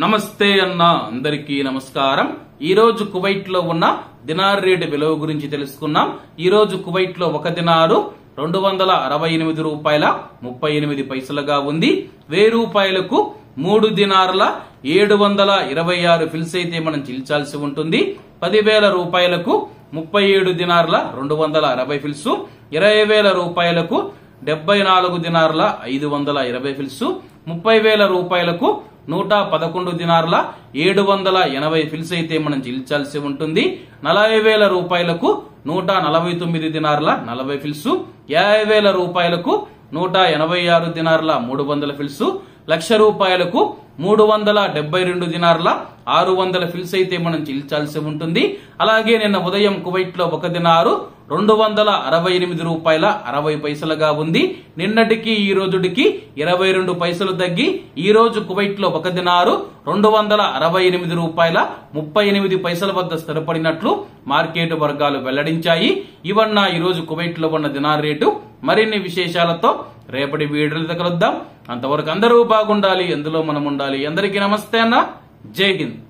నమస్తే అన్న అందరికీ నమస్కారం ఈ రోజు కువైట్ లో ఉన్న దినార్ రేటు విలువ గురించి తెలుసుకున్నాం ఈ రోజు కువైట్ లో ఒక దినారు రెండు వందల అరవై ఎనిమిది రూపాయల ముప్పై ఎనిమిది పైసలుగా ఉంది వెయ్యి రూపాయలకు మూడు దినారుల ఏడు వందల ఇరవై ఆరు ఫిల్స్ అయితే మనం చెల్లించాల్సి ఉంటుంది పదివేల రూపాయలకు ముప్పై ఏడు దినారుల రెండు వందల అరవై ఫిల్స్ ఇరవై వేల రూపాయలకు డెబ్బై నాలుగు దినారుల ఐదు వందల ఇరవై ఫిల్స్ ముప్పై వేల రూపాయలకు నూట పదకొండు దినార్ల ఏడు వందల ఎనభై ఫిల్స్ అయితే మనం చెల్లించాల్సి ఉంటుంది నలభై వేల రూపాయలకు నూట నలభై తొమ్మిది దినార్ల నలభై ఫిల్స్ యాభై వేల రూపాయలకు నూట ఎనభై ఆరు దినార్ల మూడు వందల ఫిల్స్ లక్ష రూపాయలకు మూడు వందల డెబ్బై రెండు దినార్ల ఆరు వందల ఫిల్స్ అయితే మనం చెల్లించాల్సి ఉంటుంది అలాగే నిన్న ఉదయం కువైట్ లో ఒక దినారు రెండు వందల అరవై ఎనిమిది రూపాయల అరవై పైసలుగా ఉంది నిన్నటికి ఈ రోజుటికి ఇరవై రెండు పైసలు తగ్గి ఈ రోజు కువైట్ లో ఒక దినారు రెండు వందల అరవై ఎనిమిది రూపాయల ముప్పై ఎనిమిది పైసల వద్ద స్థిరపడినట్లు మార్కెట్ వర్గాలు వెల్లడించాయి ఇవన్న ఈ రోజు కువైట్ లో ఉన్న దినార్ రేటు మరిన్ని విశేషాలతో రేపటి వీడియోలు కలుద్దాం అంతవరకు అందరూ బాగుండాలి ఎందులో మనం ఉండాలి అందరికీ నమస్తే అన్న జై హింద్